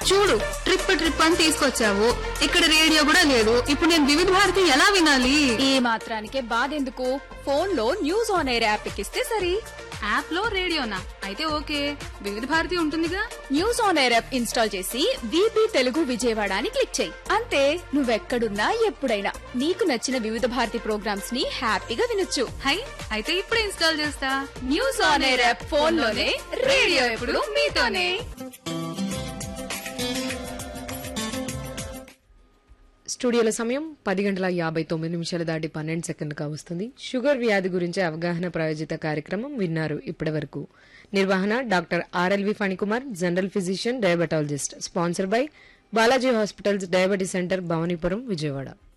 చూడు trip trip అని తీసుకొచ్చావు ఇక్కడ రేడియో కూడా లేదు ఇప్పుడు నేను వివిధ భారతి ఎలా వినాలి ఈ మాత్రానికే బాధెందుకు ఫోన్ లో న్యూస్ ఆన్ ఎయిర్ యాప్ ఎక్కిస్తే సరి యాప్ లో రేడియోనా అయితే ఓకే వివిధ భారతి ఉంటుందిగా news on air app install చేసి వీపీ తెలుగు విజయవాడ అని క్లిక్ చేయి అంతే నువ్వెక్కడున్నా ఎప్పుడైనా నీకు నచ్చిన వివిధ భారతి ప్రోగ్రామ్స్ ని హ్యాపీగా వినొచ్చు హై అయితే ఇప్పుడే ఇన్స్టాల్ చేస్తా news on air app phone లోనే రేడియో ఎప్పుడు మీతోనే స్టూడియోల సమయం పది గంటల యాభై తొమ్మిది నిమిషాలు దాటి పన్నెండు సెకండ్లుగా వస్తుంది షుగర్ వ్యాధి గురించి అవగాహన ప్రాయోజిత కార్యక్రమం విన్నారు ఇప్పటి వరకు నిర్వహణ doctor RLV Phanikumar general physician diabetologist sponsor by Balaji hospitals diabetes centre Bhavanipuram Vijayawada